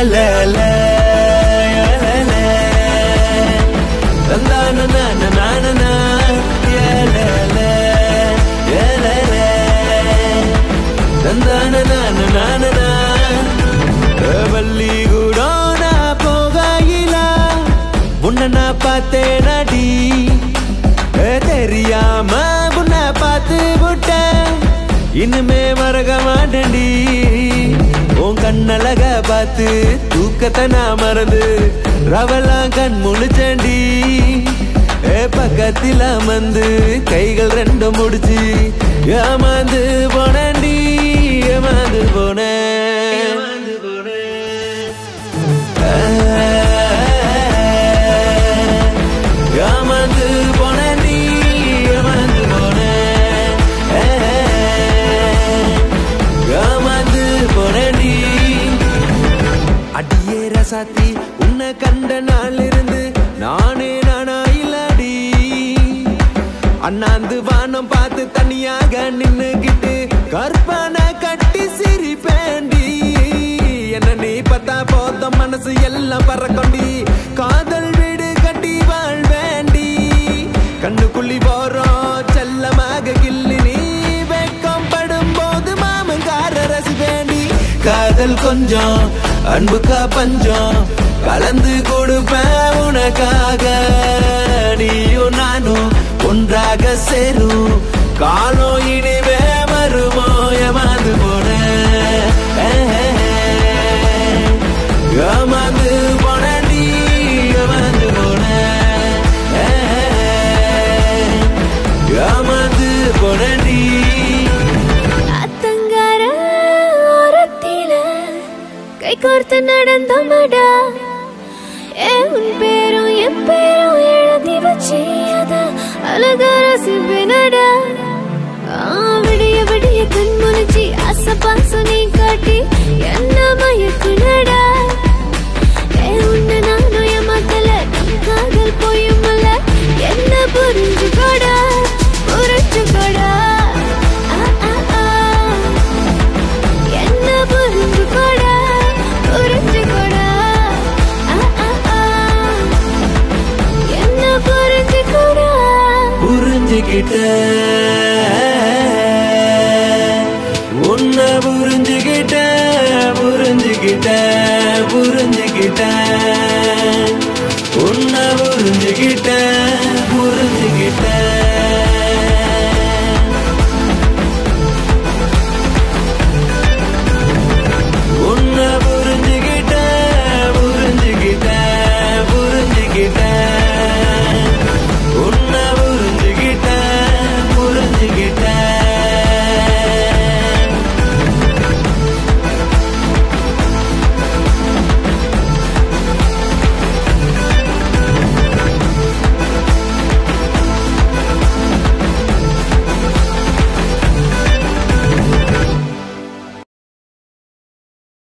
ஏலல, ஏலல. தந்தான நான நானனா, ஏலல, ஏலல. தந்தான நான நானனா. வள்ளி கூட நான் போகையில உன்னை நான் பார்த்தேன் நடி தெரியாம உன்னை பார்த்து விட்டேன் இனிமே மறக்க மாட்டேன்டி உன் கண்ணழக பார்த்து தூக்கத்தை நான் மறந்து ரவலாம் கண் முழிச்சேன்டி ஏ பக்கத்தில் அமர்ந்து கைகள் ரெண்டும் முடிச்சு ஏமாந்து போனேன்டி ஏமாந்து போனேன் ஏமாந்து போனேன் ஏமாந்து போனேன் நீ ஏமாந்து போனேன் ஏமாந்து போனேன் நீ அடியே ரசாத்தி உன்னை கண்ட நாள் இருந்து நானே நானா இல்லடி அண்ணாந்து வானம் பார்த்து தனியாக நின்னுகிட்டு கற்பனை கட்டி சிரிப்பேண்டி என்ன நீ பார்த்தா போதும் மனசு எல்லாம் பறக்கொண்டி காதல் வீடு கட்டி வாழ்வேண்டி கண்ணுக்குள்ளி போறோம் செல்லமாக கிள்ளி நீ வெக்கம் படும் போது மாமங்கார ரசிப்பேண்டி காதல் கொஞ்சம் அன்புக்கா பஞ்சம் கலந்து கொடுப்பேன் உனக்காக நீயும் நானும் ஒன்றாக சேரும் காலம் இனிமே வருமோ ஏமாந்து போனேன் ஏமாந்து போனேன் நீ ஏமாந்து போனேன் ஏமாந்து போனேன் நீ அத்தங்கார ஓரத்தில கை கோர்த்து நடந்தோமடா ஏ உன் பேரும் என் பேரும் எழுதி வச்சு அத அழகா ரசிப்பேனடா ஆ, விடிய விடிய கண் முழிச்சு ஆசை பாசம் நீ காட்டி என்ன மயக்குனடா ஏ உன்னை நானும் ஏமாத்தல நம் காதல் போயுமல்ல என்ன புரிஞ்சுக்கோடா புரிஞ்சுக்கோடா ஆ, ஆ, ஆ. என்ன புரிஞ்சுக்கோடா புரிஞ்சுக்கோடா ஆ, ஆ, ஆ. என்ன புரிஞ்சுக்கோடா புரிஞ்சுக்கிட்ட